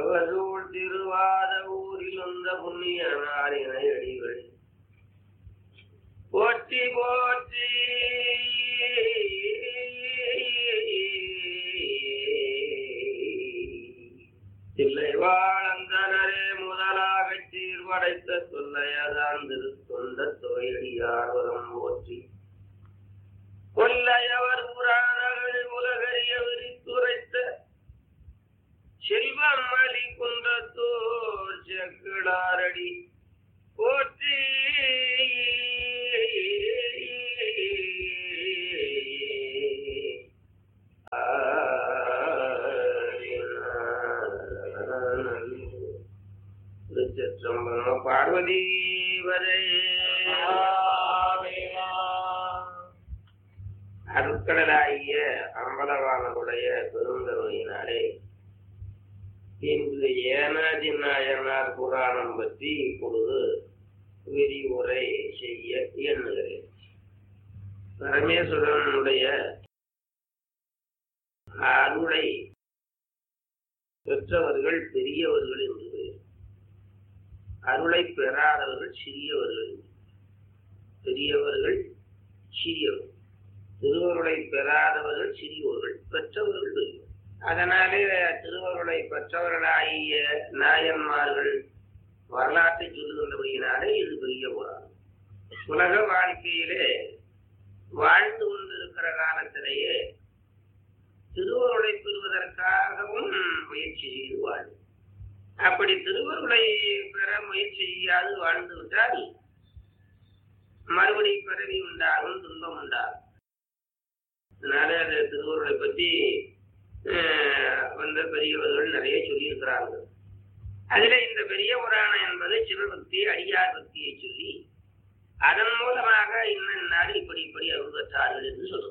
திருவசூர் திருவாத ஊரில் வந்த புண்ணிய நாரின அடிகள் போற்றி போற்றி இல்லை வாழந்தனரே முதலாகச் சீர்படைத்த சொல்லையதான் திரு சொந்த தொகையடியார் வரம் போற்றி கொல்லையவர் புராணங்கள் உலகறிய விரித்துரைத்த செல்வமலி குன்றத்தோர் செக்கிடாரடி போற்றி திருச்சம்பரம் பார்வதி வரை அருட்கடலாகிய அம்பலவானனுடைய பெருந்தருமையினாலே இன்று ஏனாதி நாயனார் புராணம் பற்றி இப்பொழுது விரிவுரை செய்ய எண்ணுகிறேன் பரமேஸ்வரனுடைய அருளை பெற்றவர்கள் பெரியவர்கள் என்று பெயர் அருளை பெறாதவர்கள் சிறியவர்கள் என்று. பெரியவர்கள் சிறியவர்கள் திருவருளை பெறாதவர்கள் சிறியவர்கள் பெற்றவர்கள் பெரியவர்கள் அதனாலே திருவருளை பெற்றவர்களாகிய நாயன்மார்கள் வரலாற்றை சொல்லுகின்றபடியினாலே இது பெரிய புராணம் உலக வாழ்க்கையிலே வாழ்ந்து கொண்டிருக்கிற காலத்திலேயே திருவருளை பெறுவதற்காகவும் முயற்சி செய்து வாழும் அப்படி திருவருளை பெற முயற்சி செய்யாது வாழ்ந்து விட்டால் மறுபடி பிறவி உண்டாகும் துன்பம் உண்டாகும் அதனால அந்த திருவருளை பற்றி அஹ், வந்த பெரியவர்கள் நிறைய சொல்லியிருக்கிறார்கள் அதுல இந்த பெரிய புராணம் என்பது சிவபக்தி அடியார் பக்தியை சொல்லி அதன் மூலமாக இன்னும் இப்படி இப்படி அருள் பெற்றார்கள் என்று சொல்லுவோம்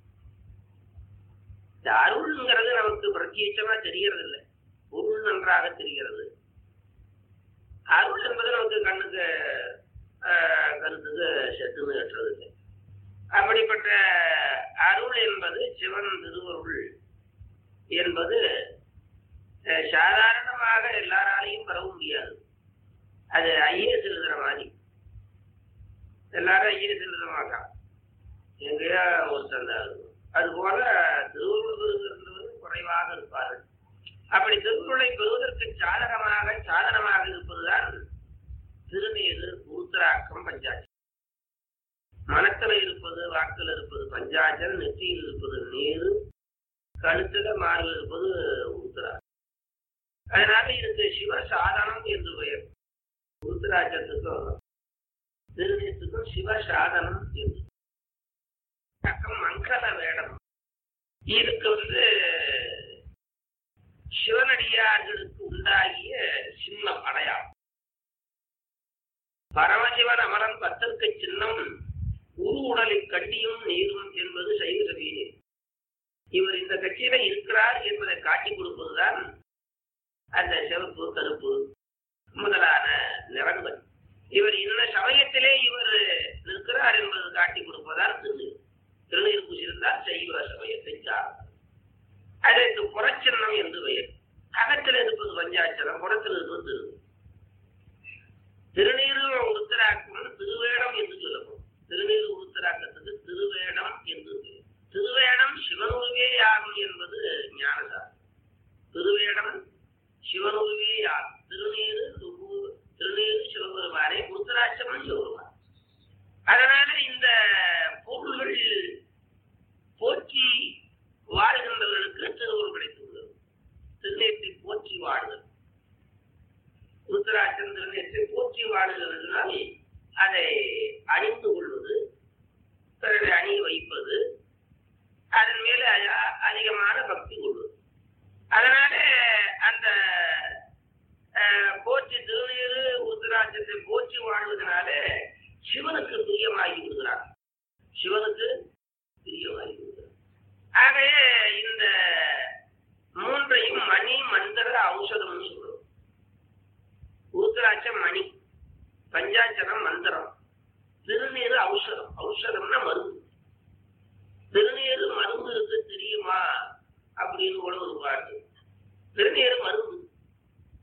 இந்த அருள்ங்கிறது நமக்கு பிரத்யட்சமா தெரியறது இல்லை பொருள் நன்றாக தெரிகிறது அருள் என்பது நமக்கு கண்ணுக்கு ஆஹ், கருத்துக்கு செத்துன்னு கட்டுறது இல்லை அப்படிப்பட்ட அருள் என்பது சிவன் திருவருள் என்பது அஹ், சாதாரணமாக எல்லாராலையும் பெறவும் முடியாது அது ஐஏஎஸ் எழுதுற மாதிரி எல்லாரும் ஐஏஎஸ் எழுத மாட்டான் எங்கேயா ஒருத்தன் தான் இருக்கும். அது போல திருவருள் பெறுகிறவர்கள் குறைவாக இருப்பார்கள் அப்படி திருக்குறளை பெறுவதற்கு சாதகமாக சாதனமாக இருப்பதுதான் திருநீரு உருத்தராக்கம் பஞ்சாட்சம் மனத்துல இருப்பது வாக்குல இருப்பது பஞ்சாட்சம் நெற்றியில் இருப்பது நீரு கழுத்துல மார்பில் இருப்பது உருத்தராக்கம் அதனால இதுக்கு சிவ சாதனம் என்று பெயர் உருத்தராஜத்துக்கும் திருநீத்துக்கும் சிவ சாதனம் என்று பக்கம் மங்கள வேடம் இதுக்கு வந்து சிவனடியார்களுக்கு உண்டாகிய சின்னம் அடையாளம் பரமசிவன் அமரன் பத்தற்கு சின்னம் உரு உடலில் கட்டியும் நீரும் என்பது சைவ சபையினர் இவர் இந்த கட்சியில இருக்கிறார் என்பதை காட்டிக் கொடுப்பதுதான் அந்த சிவப்பு கருப்பு முதலான நிறங்கள் இவர் இந்த சமயத்திலே இவர் நிற்கிறார் என்பது காட்டிக் கொடுப்பதால் திருநீர் திருநீர் பூசியிருந்தால் சைவ சமயத்தை சார்ந்தார் அதற்கு புறச்சின்னம் என்று பெயர் அகத்தில் இருப்பது பஞ்சாட்சரம் புறத்தில் இருப்பது திருநீர் உருத்தராக்கம் திருவேடம் என்று சொல்லப்படும் திருநீர் உருத்தராக்கத்துக்கு திருவேடம் என்று பெயர் திருவேடம் சிவனுருவே யாகும் என்பது ஞானசார் திருவேடம் சிவனுருவே யாகும் திருநீர் துரு- திருநீர் சிவபெருமானே உருத்தராட்சமன் சிவபெருமான் அதனால இந்த பொருள்கள் போற்றி வாழ்கின்றவர்களுக்கு திருவுருள் கிடைத்துள்ளது திருநேற்றை போற்றி வாழ்தல் ருத்ராட்சம் திருநேற்றை போற்றி வாழ்கிறதுனால் அதை அணிந்து கொள்வது பிறகு அணி வைப்பது அதன் மேல அ- அதிகமான பக்தி கொள்வது அதனால அந்த அஹ், போற்றி திருநீரு உருத்தராட்சத்தை போற்றி வாழ்வதனால சிவனுக்கு பிரியமாகி விடுகிறார் சிவனுக்கு பிரியமாகி விடுகிறார் ஆகவே இந்த மூன்றையும் மணி மந்திர ஔஷதம்னு சொல்றோம் உருத்தராட்சம் மணி பஞ்சாட்சரம் மந்திரம் திருநீர் ஔஷதம் ஔஷதம்னா மருந்து திருநீர் மருந்து இருக்கு தெரியுமா அப்படின்னு கூட ஒரு பாட்டு திருநீர் மருந்து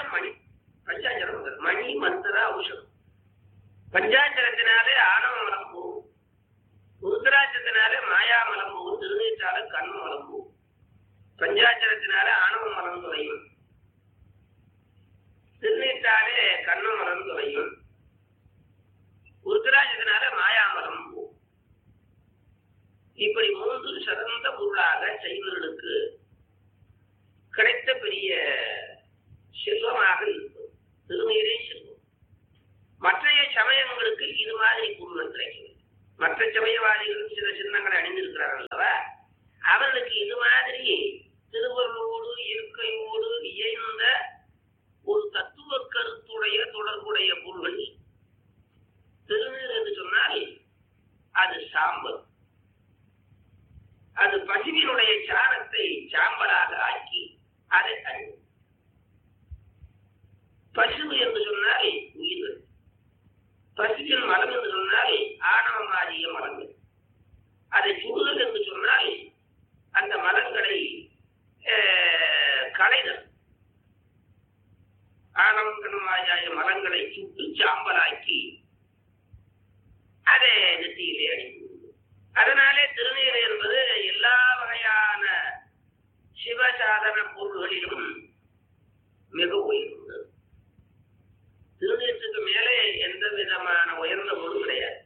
தான் மணி பஞ்சாட்சர மந்திரம் மணி மந்திர ஔஷதம் பஞ்சாட்சரத்தினாலே ஆணவ மலம் போகும் உருத்தராட்சத்தினாலே மாயா மலம் போகும் திருநீற்றால கண்ம மலம் போகும் பஞ்சாட்சரத்தினாலே ஆணவ மலம் குறையும் திருநீற்றாலே கண்ம மலம் குறையும் உருத்தராட்சத்தினால மாயா மலம் போகும் இப்படி மூன்று சிறந்த பொருளாக செய்வர்களுக்கு கிடைத்த பெரிய செல்வமாக இருக்கும் திருநீரே செல்வம் மற்றைய சமயங்களுக்கு இது மாதிரி பொருள் கிடைக்கவில்லை மற்ற சமயவாதிகள் சில சின்னங்களை அணிந்திருக்கிறார்கள் அல்லவா அவர்களுக்கு இது மாதிரி திருவள்ளோடு இயற்கையோடு இயைந்த ஒரு தத்துவ கருத்துடைய தொடர்புடைய பொருள்கள் திருநீர் என்று சொன்னால் அது சாம்பல் அது பசுவினுடைய சாணத்தை சாம்பலாக ஆக்கி அதை அணி பசு என்று சொன்னால் உயிர்கள் பசுவின் மலம் என்று சொன்னால் ஆணவமாகிய மலங்கள் அதை சுடுதல் என்று சொன்னால் அந்த மலங்களை களைதல் ஆணவங்கனமாய மலங்களை சுட்டு சாம்பலாக்கி அதை நெத்தியிலே அணிந்து அதனாலே திருநீர் என்பது எல்லா வகையான சிவசாதன பொருள்களிலும் மிக உயர்ந்தது திருநீற்றுக்கு மேலே எந்த விதமான உயர்ந்த பொருள் கிடையாது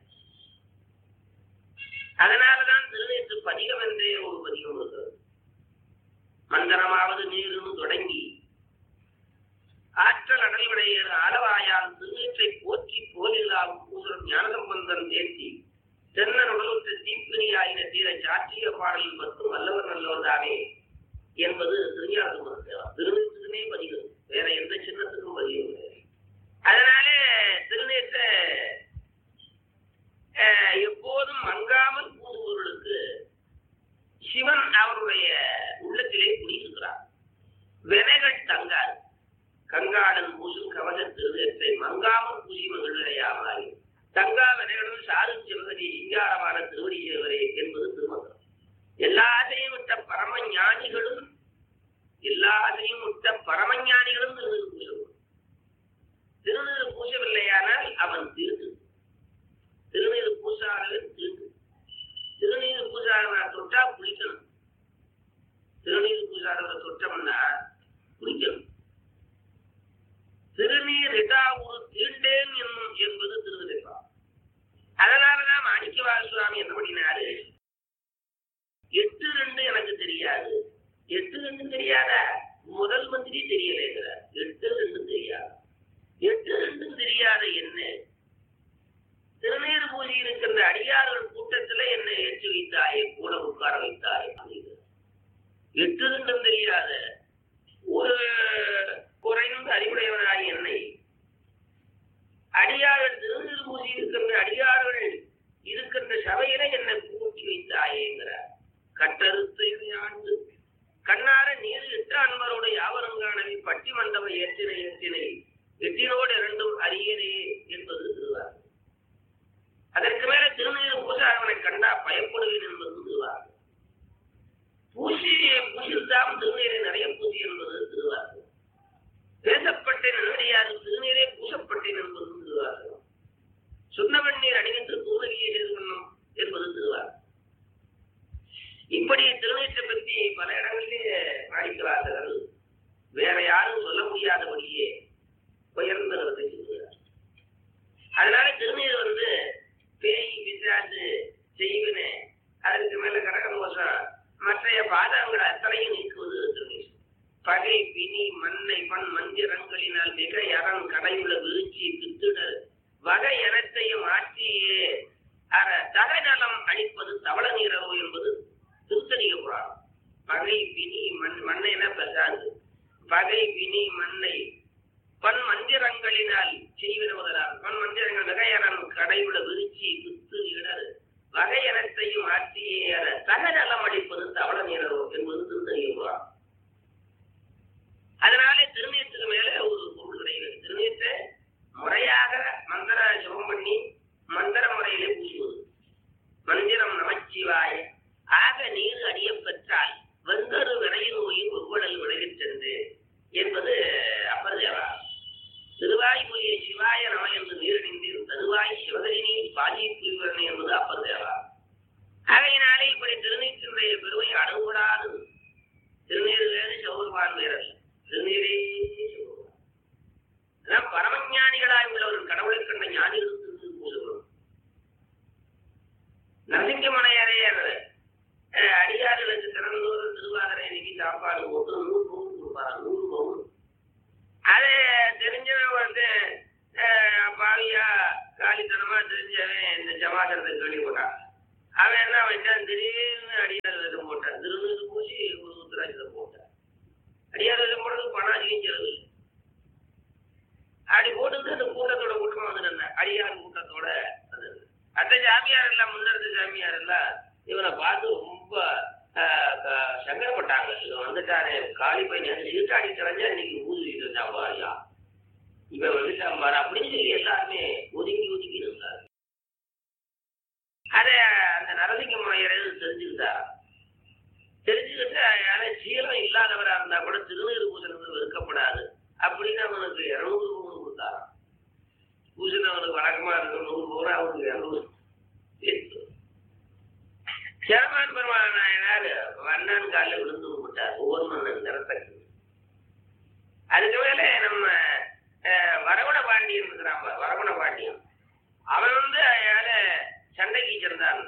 அதனாலதான் திருநீற்று பதிகம் என்றே ஒரு பதிகம் இருக்கிறது மந்திரமாவது நீரும் தொடங்கி ஆற்றல் அடல்விடைய அளவாயால் திருநீற்றை போற்றி போலில்லாவும் பூசல் ஞானசம்பந்தன் தேர்த்தி தென்னன் உடலுற்ற தீப்பினியாயின தீர சாற்றிய பாடலில் மட்டும் வல்லவர் நல்லவர் தானே என்பது திருஞான திருநீற்றுக்குனே பதிகம் வேற எந்த சின்னத்துக்கும் பதிகம் கிடையாது அதனாலே திருநீற்ற எப்போதும் மங்காமல் கூறுபவர்களுக்கு சிவன் அவருடைய உள்ளத்திலே குடியிருக்கிறார் வினைகள் தங்காது கங்காளன் பூசும் கவச திருநீற்றை மங்காமல் பூசி மகிழ்நிலையாமாறி தங்கா வினைகளும் சாரு சிவகதி சிங்காரமான திருவடி சேவரே என்பது திருமந்திரம் எல்லாத்தையும் விட்ட பரம ஞானிகளும் எல்லாத்தையும் விட்ட பரமஞானிகளும் திருநீர் பூசுவார் திருநீர் பூசவில்லையானால் அவன் திருட்டு திருநீர் பூசாதவன் திருட்டு திருநீர் பூசாதவனை தொட்டா குளிக்கணும் திருநீர் பூசாதவனை தொட்டோம்னா குளிக்கணும் திருநீர் இடாவுரு தீண்டேன் என்னும் என்பது திருநீர்பா அதனாலதான் மாணிக்கவாக சுவாமி என்ன பண்ணினாரு எட்டு ரெண்டு எனக்கு தெரியாது எட்டு ரெண்டு தெரியாதா முதல் மந்திரி தெரியலைங்கிறார் எட்டு ரெண்டு தெரியாது எட்டு ரெண்டும் தெரியாத என்ன திருநீர் பூஜை இருக்கின்ற அடியார்கள் கூட்டத்துல என்னை ஏற்றி வைத்தாயே கூட உட்கார வைத்தாயே எட்டு ரெண்டும் தெரியாத ஒரு குறைந்த அறிவுடையவனாய் என்னை அடியார்கள் திருநீர் பூஜை இருக்கின்ற அடியார்கள் இருக்கின்ற சபையில என்னை கூட்டி வைத்தாயேங்கிறார் கட்டறுத்து ஆண்டு கண்ணார நீர் இட்ட அன்பரோடு யாவரங்கானவை பட்டி மண்டப ஏற்றினை ஏற்றினை எட்டினோடு இரண்டும் அரியனே என்பது திருவார் அதற்கு மேல திருநீர் பூசாரவனை கண்டா பயப்படுவேன் என்பது திருவார் பூசி பூசித்தாம் திருநீரை நிறைய பூசி என்பது திருவார் பேசப்பட்டேன் நல்லடியாது திருநீரே பூசப்பட்டேன் என்பது திருவார் சுண்ணவன் நீர் அணிவித்து தூதகியை செய்து கொள்ளும் என்பது திருவார் இப்படி திருநீற்றை பற்றி பல இடங்களிலே பாடிக்கிறார்கள் வேற யாரும் சொல்ல முடியாதபடியே உயர்ந்த கருத்தை சொல்கிறார் அதனால திருநீர் வந்து பேய் பிசாசு செய்வினை அதற்கு மேல கடகமோசம் மற்றைய பாதங்கள் அத்தனையும் நீக்குவது திருநீர் பகை பிணி மண்ணை பண் மந்திரங்களினால் மிக அரண் கடையுள்ள விருச்சி பித்துடல் வகை எனத்தையும் ஆற்றியே அற தகநலம் அளிப்பது தவள நீரவு என்பது திருத்தணிக புராணம் பகை பிணி மண் மண்ணைன பெறாது பகை பிணி மண்ணை பன் மந்திரங்களினால் செய்விடுவதனால் பன் மந்திரங்கள் வகையறன் கடையுள்ள விருச்சி வித்து இடர் வகையனத்தையும் ஆற்றியே தகநலம் அளிப்பது தவள நீரவு என்பது திருத்தணிக புராணம் அதனாலே திருநீற்றுக்கு மேல ஒரு பொருள் கிடையாது திருநீற்றை முறையாக மந்திர ஜபம் பண்ணி மந்திர முறையிலே பூசுவது மந்திரம் நமச்சிவாய ஆக நீர் அடிய பெற்றால் வெங்கரு வினைய நோயின் ஒவ்வொழல் விளைவிச்சென்று என்பது அப்பர் தேவா அடியார் கூட்டத்தோட வந்தது அந்த சாமியார் எல்லாம் முன்னெடுத்த சாமியார் எல்லாம் இவனை பார்த்து ரொம்ப ஆஹ், க- சங்கடப்பட்டாங்க இவன் வந்துட்டானே காலி பையன் சீட்டாடி கிடஞ்சா இன்னைக்கு ஊதிட்டு இருந்தான் பாரியா இவன் வந்துட்டான் பாரு அப்படின்னு சொல்லி எல்லாருமே ஒதுங்கி ஒதுங்கி இருந்தார் அத அந்த நரசிங்க முனையர் தெரிஞ்சுக்கிட்டாரா தெரிஞ்சுக்கிட்டு யாரும் சீலம் இல்லாதவரா இருந்தா கூட திருநீர் பூசணங்கள் வெறுக்கப்படாது அப்படின்னு அவனுக்கு இருநூறு பவுன் கொடுத்தாராம் பூசணம் அவனுக்கு வழக்கமா இருக்கும் நூறு பவுன் அவனுக்கு இருநூறு சேரமான் பெருமாள் நாயனார் வண்ணான் காலில் விழுந்து விட்டார் ஒவ்வொரு மன்னன் நிறத்தக்கு அதுக்கு மேல நம்ம அஹ், வரகுண பாண்டியன் இருக்கிறான் பாரு, வரகுண பாண்டியன் அவன் வந்து அயால சண்டைக்கு சென்றான்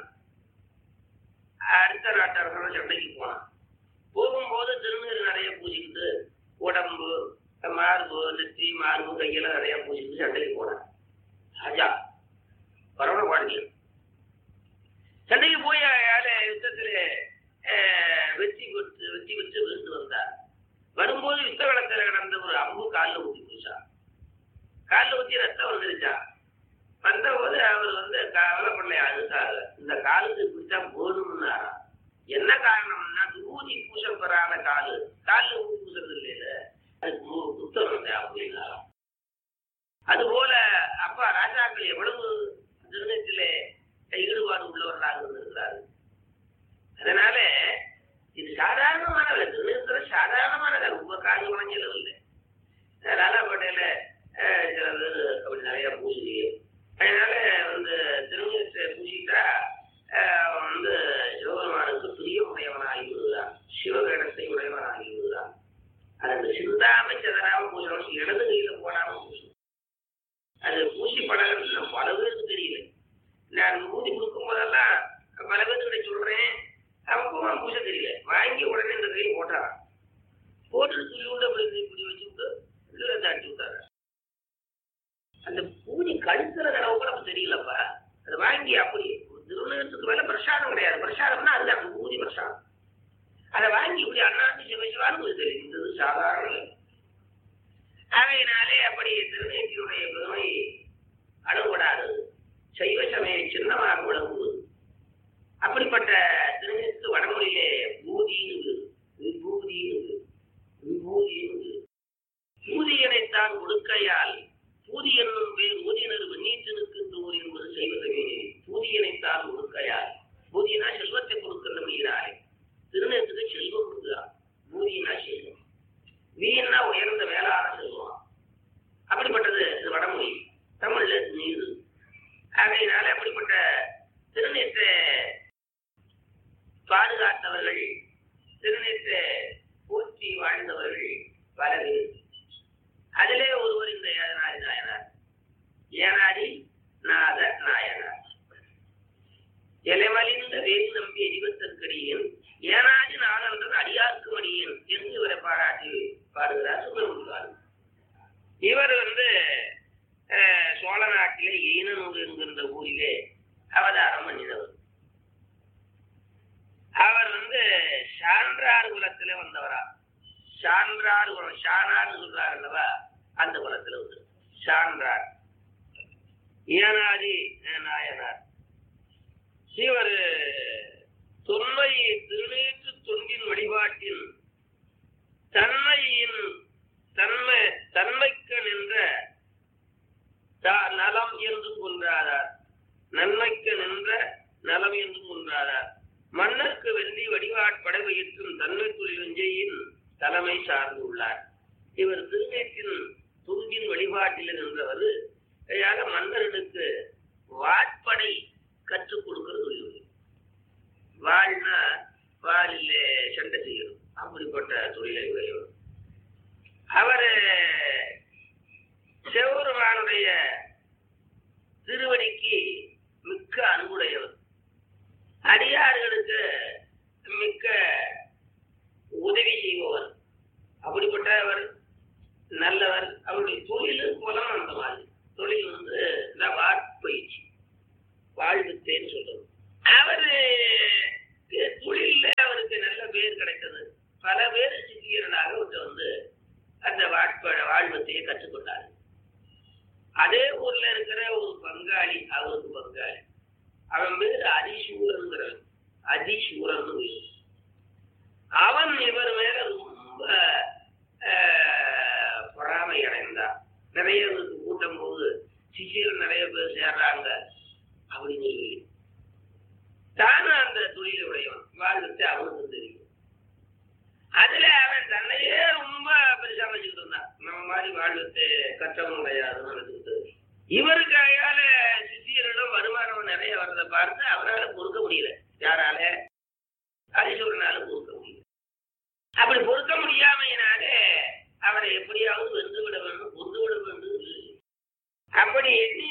அடுத்த நாட்டர்களோட சண்டைக்கு போனான் போகும்போது திருநீர் நிறைய பூசிக்கிட்டு உடம்பு மார்பு நெற்றி மார்பு கையெல்லாம் நிறைய பூசிக்கிட்டு சண்டைக்கு போனான் ராஜா வரவண பாண்டியன் சண்டைக்கு போய் அயால யுத்தத்திலே அஹ், வெற்றி பெற்று வெற்றி பெற்று விழுந்து வந்தார் வரும்போது யுத்த களத்தில் கிடந்த ஒரு அம்பு காலில் ஊற்றி பூசா காலில் ஊற்றி ரத்தம் வந்துருச்சா வந்தபோது அவர் வந்து கவலைப்படல அதுக்காக இந்த காலுக்கு இப்படித்தான் போகணும்னாரா என்ன காரணம்னா ஊதி பூசல் பெறாத காலு காலில் ஊதி பூசல் இல்லையில அதுக்கு மூணு புத்தகம் அப்படின்னாரா அதுபோல அப்பா ராஜாக்கள் எவ்வளவு திருநத்திலே ஈடுபாடு உள்ளவர்களாக இருந்திருக்கிறார்கள் அதனால இது சாதாரணமான வேலை. திருநீர்த்துறை சாதாரணமான வேலை. ரொம்ப காசு குறைஞ்சலும் இல்லை லாலாப்பேட்டையில அஹ், சில பேர் அப்படி நிறைய பூசி அதனால வந்து திருநீரத்தை பூசிட்டா அஹ், வந்து சிவபெருமானுக்கு பிரியமுடையவனாகி விடுகிறான் சிவகணத்தை உடையவனாகி விடுகிறான் அது சிந்தாம சிதறாம பூசணும் இடது கையில போடாம பூசணும் அது பூசி பழகிறது பல பேருக்கு தெரியல நான் ஊதி கொடுக்கும் போதெல்லாம் பல பேர்கிட்ட சொல்றேன் அவனுக்கும் பூச தெரியல வாங்கி உடனே இந்த கை போட்டாரான் போட்டுட்டு துணி உண்டு அப்படி இப்படி வச்சுட்டு கீழே தாட்டி விட்டாரு அந்த பூஜை கழுத்துல தடவை கூட அப்ப தெரியலப்பா அதை வாங்கி அப்படி திருநகரத்துக்கு மேல பிரசாதம் கிடையாது பிரசாதம்னா அது அந்த பூஜை பிரசாதம் அதை வாங்கி இப்படி அண்ணாந்து சிவசிவான்னு தெரியும் இது சாதாரண இல்லை. அவையினாலே அப்படி திருநேற்றியுடைய பெருமை அணுகூடாது சைவ சமய சின்னமாக விளங்குவது அப்படிப்பட்ட திருநெற்கு வடமொழியிலே பூதின்னு விபூதின்னு விபூதின்னு பூதியனைத்தான் கொடுக்கையால் பூதி என்னும் பேர் ஊதியனர் வெண்ணீட்டு நிற்கின்றோர் என்பது செய்வதே பூதியனைத்தான் கொடுக்கையால் பூதியனா செல்வத்தை கொடுக்கின்ற முடிகிறாரே திருநெத்துக்கு செல்வம் கொடுக்கிறார் பூதியனா செல்வம் வீணா உயர்ந்த வேளாண் செல்வம் அப்படிப்பட்டது இது வடமொழி தமிழ்ல நீர் ஆகையினால அப்படிப்பட்ட திருநீற்றை பாதுகாத்தவர்கள் திருநீற்றை போற்றி வாழ்ந்தவர்கள் பல பேர் அதிலே ஒருவர் இந்த ஏனாதி நாயனார் ஏனாதி நாத நாயனார் எலைமலிந்த வேறு நம்பி எரிவத்தற்கடியேன் ஏனாதி நாதன்றது அடியார்க்கு மடியேன் என்று இவரை பாராட்டி பாடுகிறார் சுப்பிரமணியார் இவர் வந்து அஹ், சோழ நாட்டிலே ஈனனூர் என்கின்ற ஊரிலே அவதாரம் பண்ணினவர் அவர் வந்து சான்றார் குலத்திலே வந்தவரா சான்றார் குலம் ஷானார் சொல்றார் அல்லவா அந்த குலத்துல வந்து சான்றார் ஏனாதி நாயனார் இவர் தொன்மை திருநீற்று தொண்டின் வழிபாட்டில் தன்மையின் தன்மை தன்மைக்கு நின்ற த- நலம் என்றும் கொன்றாதார் நன்மைக்கு நின்ற நலம் என்றும் கொன்றாதார் மன்னருக்கு வெள்ளி வடிவாட்படை வயிற்றும் தன்மை தொழிலஞ்சையின் தலைமை சார்ந்துள்ளார் இவர் திருநேற்றின் துங்கின் வழிபாட்டில் நின்றவர் கையாக மன்னர்களுக்கு வாட்படை கற்றுக் கொடுக்கிற தொழில் வாழ்னா வாளிலே சண்டை செய்யணும் அப்படிப்பட்ட தொழிலை உடையவர் அவர் சிவபெருமானுடைய திருவடிக்கு மிக்க அன்புடையவர் அடியார்களுக்கு மிக்க உதவி செய்பவர் அப்படிப்பட்டவர் நல்லவர் அவருடைய தொழில் குலம் அந்த மாதிரி தொழில் வந்து இந்த வாட்பயிற்சி வாழ்வித்தேன்னு சொல்றது அவரு தொழில அவருக்கு நல்ல பேர் கிடைத்தது பல பேர் சிக்கியர்களாக அவருக்கு வந்து அந்த வாட்ப வாழ்வத்தையே கற்றுக்கொண்டார் அதே ஊர்ல இருக்கிற ஒரு பங்காளி அவருக்கு பங்காளி அவன் பேர் அதிசூரங்கிறவன் அதிசூரன் அவன் இவர் மேல ரொம்ப ஆஹ், பொறாமை அடைந்தான் நிறைய பேருக்கு கூட்டம் போது சிஷியர் நிறைய பேர் சேர்றாங்க அப்படின்னு சொல்லி தானும் அந்த தொழில் உடையவன் வாழ்க்கை அவனுக்கு தெரியும் அதுல அவன் தன்னையே ரொம்ப பெருசா வச்சுக்கிட்டு இருந்தான் நம்ம மாதிரி வாழ்வத்தை கற்றவன் கிடையாதுன்னு நினைச்சுக்கிட்டு இவரு கையால சிஷியர்களும் வருமானம் நிறைய வர்றதை பார்த்து அவனால பொறுக்க முடியல யாரால ஹரிசூரனால பொறுக்க முடியல அப்படி பொறுக்க முடியாமையினாலே அவனை எப்படியாவது வென்று விட வேண்டும் கொண்டு விட வேண்டும் சொல்லி அப்படி எண்ணி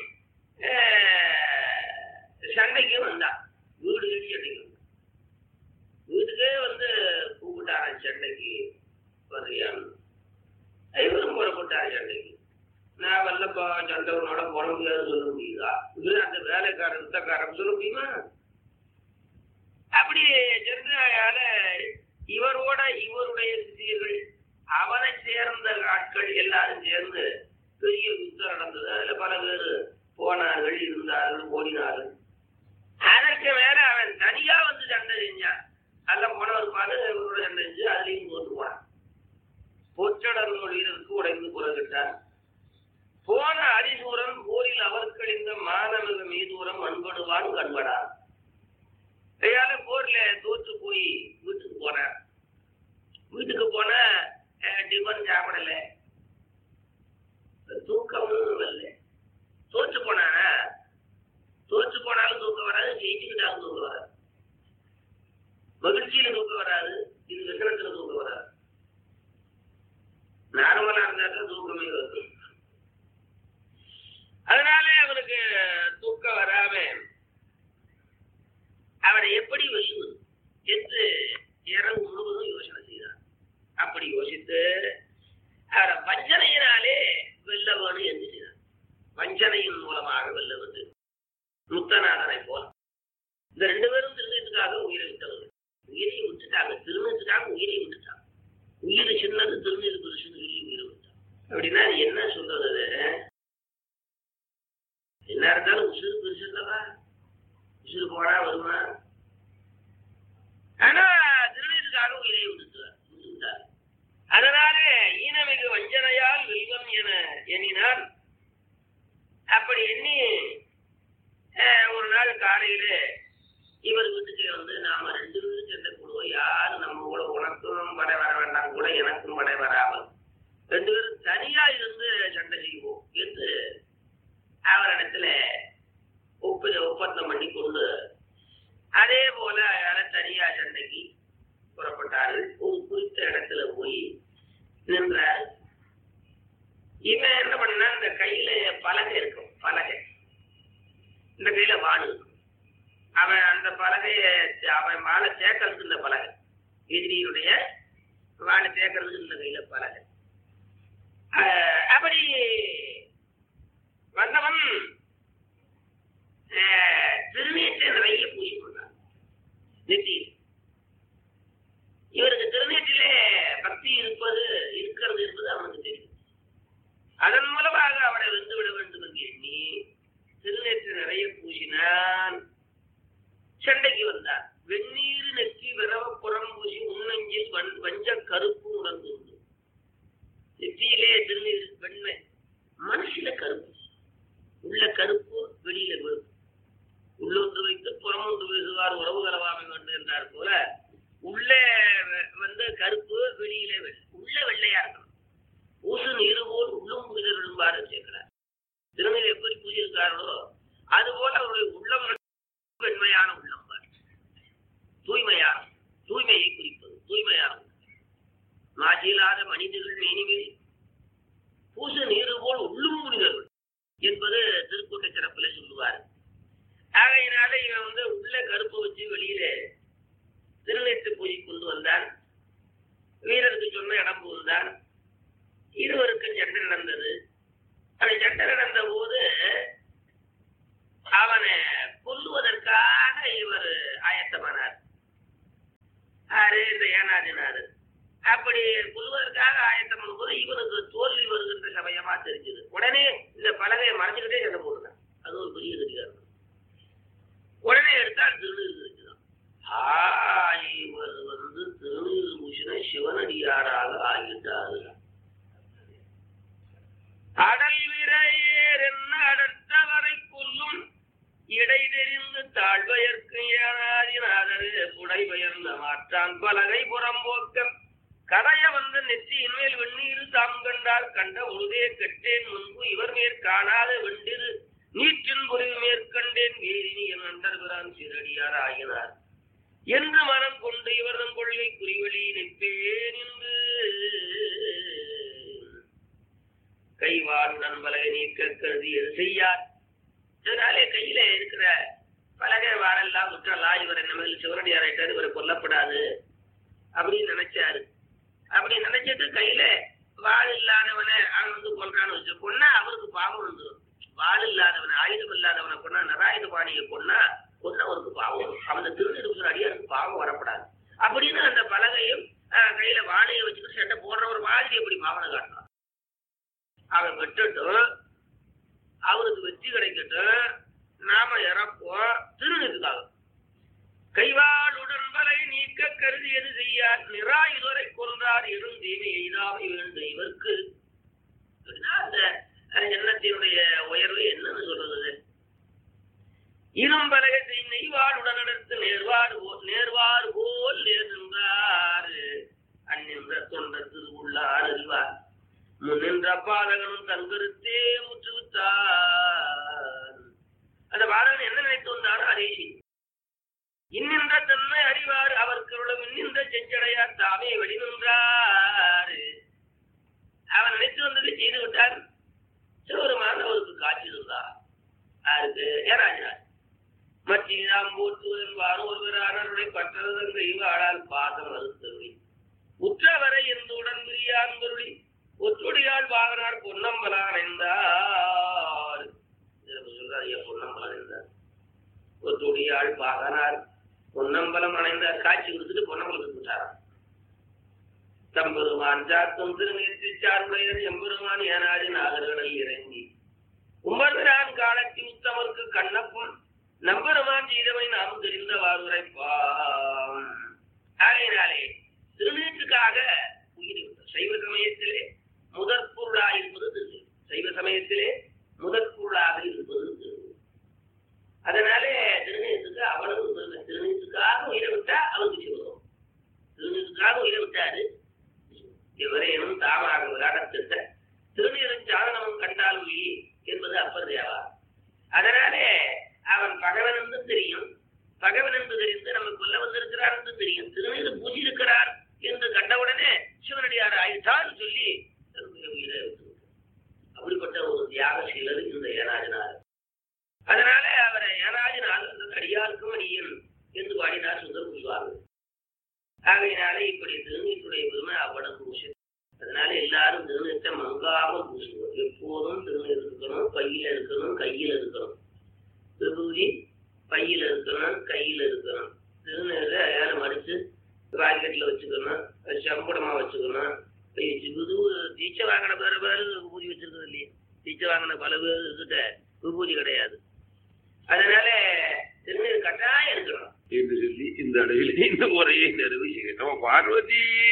ஆஹ், சண்டைக்கு வந்தான் வீடு தேடி சண்டைக்கு வந்தான் வீட்டுக்கே வந்து கூப்பிட்டாரன் சண்டைக்கு வர்றியான்னு இவரும் புறப்பட்டார் சண்டைக்கு நான் வரலப்பா சண்டை உன்னோட போட முடியாது சொல்ல முடியுதா இது அந்த வேலைக்காரன் யுத்தக்காரன் சொல்ல முடியுமா அப்படி சென்றாயால இவரோட இவருடைய சிஷியர்கள் அவனை சேர்ந்த ஆட்கள் எல்லாரும் சேர்ந்து பெரிய யுத்தம் நடந்தது அதுல பல பேர் போனார்கள் இருந்தார்கள் ஓடினார்கள் அதற்கு மேல அவன் தனியா வந்து சண்டை செஞ்சான் அல்ல போனவர் பாடு இவரோட சண்டை செஞ்சு அதுலயும் தோத்து போனான் பொற்றடர் வீரருக்கு உடைந்து குறகிட்டான் போன அதிசூரன் போரில் அவர்களிந்த மாணவக மீதூரம் அன்படுவான் கண்படான் கையால போர்ல தோற்று போய் வீட்டுக்கு போனான் வீட்டுக்கு போன டிபன் சாப்பிடல தூக்கமும் வரல தோற்று போனானா தோற்று போனாலும் தூக்கம் வராது ஜெயிச்சுக்கிட்டாலும் தூக்கம் வராது மகிழ்ச்சியில தூக்கம் வராது இது வெங்கடத்துல தூக்கம் வராது நார்மலா இருந்தா தான் தூக்கமே வருது அதனால அவனுக்கு தூக்கம் வராம அவனை எப்படி வெல்லுவது என்று இரவு முழுவதும் யோசனை செய்தான் அப்படி யோசித்து அவரை வஞ்சனையினாலே வெல்ல வேணும் என்று செய்தான் வஞ்சனையின் மூலமாக வெல்ல வந்து முத்தநாதனை போல இந்த ரெண்டு பேரும் திருநீட்டுக்காக உயிரை விட்டவர்கள் உயிரை விட்டுட்டாங்க திருநீட்டுக்காக உயிரை விட்டுட்டாங்க உயிர் சின்னது திருநீர் பெருசுன்னு சொல்லி உயிரை விட்டாங்க அப்படின்னா அது என்ன சொல்றது அது? என்ன இருந்தாலும் உசுறு பெருசு இல்லவா உசுறு போனா வருமா ஆனா திருநீருக்காக உயிரை விடுத்தார் விட்டுட்டார் அதனாலே ஈனமிகு வஞ்சனையால் வெல்வம் என எண்ணினான் அப்படி எண்ணி அஹ், ஒரு நாள் காலையில இவர் வீட்டுக்கு வந்து நாம ரெண்டு பேரும் சண்டை போடுவோம் யாரு நம்ம கூட உனக்கும் படை வர வேண்டாம் கூட எனக்கும் படை வராமல் ரெண்டு பேரும் தனியா இருந்து சண்டை செய்வோம் என்று அவரிடத்துல ஒப்பு ஒப்பந்தம் பண்ணி கொண்டு அதே போல யார தனியா சண்டைக்கு புறப்பட்டார்கள் ஒரு குறித்த இடத்துல போய் நின்றார் இவன் என்ன பண்ணா இந்த கையில பலகை இருக்கும் பலகை இந்த கையில வாள் இருக்கும் அவன் அந்த பலகைய அவன் வாழை சேர்க்கறதுக்கு இந்த பலகை எதிரியுடைய வாழை சேர்க்கறதுக்கு இந்த கையில பலகை அஹ் அப்படி வந்தவன் அஹ், திருநீற்றை நிறைய பூசி கொண்டான் நெற்றியில் இவருக்கு திருநீற்றிலே பக்தி இருப்பது இருக்கிறது என்பது அவனுக்கு தெரியும் அதன் மூலமாக அவனை வென்று விட வேண்டும் என்று எண்ணி திருநெற்றி நிறைய பூசினான் சண்டைக்கு வந்தான் வெந்நீர் நெற்றி விரவ புறம் பூசி உன்னஞ்சில் வன் வஞ்ச கருப்பு உணர்ந்து உண்டு நெற்றியிலே திருநீர் வெண்மை மனசுல கருப்பு உள்ள கருப்பு வெளியில வெறுப்பு உள்ளொன்று வைத்து புறமொன்று பேசுவார் உறவு கலவாமை வேண்டும் என்றார் போல உள்ளே வ- வந்து கருப்பு வெளியில வெள்ளை உள்ள வெள்ளையா இருக்கணும் ஊசு நீரு போல் உள்ளும் புதிதரும்பாரு சேர்க்கிறார் திருநீர் எப்படி பூஜிருக்கார்களோ அதுபோல அவருடைய உள்ளம் வெண்மையான உள்ளம் பாரு. தூய்மையான தூய்மையை குறிப்பது தூய்மையான உள்ளம். மாசில்லாத மனிதர்கள் மேனிமேல் பூசு நீரு போல் உள்ளும் புனிதர்கள் என்பது திருக்கூட்ட சிறப்புல சொல்லுவார் ஆகையினால இவன் வந்து உள்ள கருப்பை வச்சு வெளியில திருநெற்று பூஜை கொண்டு வந்தான் வீரருக்கு சொன்ன இடம் புகுந்தான் இருவருக்கும் சண்டை நடந்தது அப்படி சண்டை நடந்த போது அவனை கொல்லுவதற்காக இவர் ஆயத்தமானார் ஆறு இந்த ஏனாதினாரு அப்படி கொல்வதற்காக ஆயத்தம் பண்ணும்போது இவனுக்கு தோல்வி வருகின்ற சமயமா தெரிஞ்சது உடனே இந்த பாஞ்சுக்கிட்டே சண்டை போட்டுருக்கான் அது ஒரு பெரிய கதிகாரம் உடனே எடுத்தால் திருநீர் இருக்குதான் ஆ இவர் வந்து திருநீர் பூஷண சிவனடியாராக ஆகிட்டாரு அடல் விரையேர் என்ன அடர்த்தவரை கொல்லும் இடை தெரிந்து தாழ்வயற்கு ஏனாதினாதரு புடை பெயர்ந்த மாற்றான் பலகை புறம்போக்கம் கடைய வந்து நெற்றியின் மேல் வெந்நீர் தாம் கண்டார் கண்ட உழுதே கெட்டேன் முன்பு இவர் மேற் காணாத வெண்டிரு நீற்றின் பொறிவு மேற்கண்டேன் வேரினி என் அண்டர்பிரான் சீரடியார் ஆகினார் என்று மனம் கொண்டு இவர்தம் கொள்கை குறிவழி நிற்பேன் என்று கைவாளுடன் பலகை நீக்க கருதியது செய்யார் இதனாலே கையில இருக்கிற பலகை வாழெல்லாம் விட்டுறலாம் இவர் என்ன மேல் சிவனடியார் ஆயிட்டாரு இவரை கொல்லப்படாது அப்படின்னு நினைச்சாரு அப்படி நினைச்சிட்டு கையில வாள் இல்லாதவனை அவன் வந்து கொல்றான்னு வச்சு கொன்னா அவருக்கு பாவம் வந்துடும் வாள் இல்லாதவனை ஆயுதம் இல்லாதவனை கொன்னா நராயுத பாணியை கொன்னா கொன்னவருக்கு பாவம் வரும் அவன் திருநெடுப்பு அடியாருக்கு பாவம் வரப்படாது அப்படின்னு அந்த பலகையும் ஆஹ், கையில வாழையை வச்சுட்டு சட்டை போடுற ஒரு மாதிரி எப்படி பாவனை காட்டலாம் அவன் வெட்டட்டும் அவருக்கு வெற்றி கிடைக்கட்டும் நாம இறப்போம் திருநீருக்காக கைவாளுடன் வரை நீக்க கருதியது செய்யார் நிராயுதரை கொன்றார் எனும் தீமை எய்தாமை வேண்டும் இவருக்கு அப்படின்னா அந்த அஹ், எண்ணத்தினுடைய உயர்வு என்னன்னு சொல்றது இரும்பலகத்தை நெய்வாளுடன் எடுத்து நேர்வார் போல் நேர்வார் போல் நேர் நின்றார் அந்நின்ற தொண்டர் திருவுள்ளார் அறிவார் முன்னின்ற பாதகனும் தங்கருத்தே முற்றுவித்தார் அந்த பாதகன் என்ன நினைத்து வந்தாரோ அதை செய்தார் இன்னின்ற தன்மை அறிவார் அவருக்கு இன்னின்ற செஞ்சடையார் தாமே வெளிநின்றார் அவன் நினைத்து வந்ததை செய்து விட்டார் சிவபெருமான் அவருக்கு காட்சி இருந்தார் யாருக்கு ஏராஜனார் மத்தியாம் போற்றுவதன் ஒருவர் அறருடைய பற்றதற்கு இவாளால் பாதம் அறுத்தருளி உற்றவரை இந்த உடன் பிரியான்பருளி ஒற்றுடியால் வாகனார் பொன்னம்பலான் என்றார் சொல்றார் ஐயா பொன்னம்பலான் என்றார் ஒற்றுடியாள் பாகனார் பொன்னம்பலம் அணைந்தார் காட்சி கொடுத்துட்டு பொன்னம்பலத்துக்கு விட்டாராம் தம்பெருமான் சாத்தும் திருநேற்றி சார்புடையர் எம்பெருமான் ஏனாடி நாகர்களில் இறங்கி உம்பர்கிறான் காலத்தி உத்தமருக்கு கண்ணப்பன் நம்பெருமான் செய்தவை நாம் தெரிந்த வாழ்வுரைப்பாம் ஆகையினாலே திருநீற்றுக்காக உயிர் விட்டார். சைவ சமயத்திலே முதற் பொருளாக இருப்பது திருநீர் சைவ சமயத்திலே முதற் பொருளாக இருப்பது திருநீர் அதனாலே திருநீருக்கு அவ்வளவு பெருமை. திருநீற்றுக்காக உயிரை விட்டா அவருக்கு சிவம் திருநீற்றுக்காக உயிரை விட்டாரு எவரேனும் தாமாக விளையாடத்திட்ட திருநீரும் சாதனமும் கண்டால் உயி என்பது அப்பர் தேவா அதனாலே அவன் பகவன் என்று தெரியும் பகவன் என்று தெரிந்து நம்ம கொல்ல வந்திருக்கிறார் என்று தெரியும் திருநீர் பூஜை இருக்கிறார் என்று கண்டவுடனே சிவனடியார் ஆயிட்டார் சொல்லி தன்னுடைய உயிரை விட்டுவிட்டார். அப்படிப்பட்ட ஒரு தியாகசீலர் இந்த ஏனாஜனார் அதனால அவரை ஏனாஜனார் அடியாருக்கும் அடியன் என்று பாடினார் சுந்தர் புரிவார்கள் ஆகையினாலே இப்படி திருநீற்றுடைய பெருமை அவ்வளவு பூசு அதனால எல்லாரும் திருநீற்றை மங்காம பூசுவோம் எப்போதும் திருநீர் இருக்கணும் பையில இருக்கணும் கையில இருக்கணும் விபூதி பையில இருக்கணும் கையில இருக்கணும் திருநீரை ஏழை மடிச்சு பாக்கெட்ல வச்சுக்கணும் அது சம்படமா வச்சுக்கணும் இது புது தீட்சை வாங்கின பேர பேரு விபூதி வச்சிருக்கிறது இல்லையே தீட்சை வாங்கின பல பேர் கிட்ட விபூதி கிடையாது அதனால திருநீர் கட்டாயம் இருக்கணும் என்று சொல்லி இந்த அளவில் இந்த உரையை நிறைவு செய்கிறோம் பார்வதி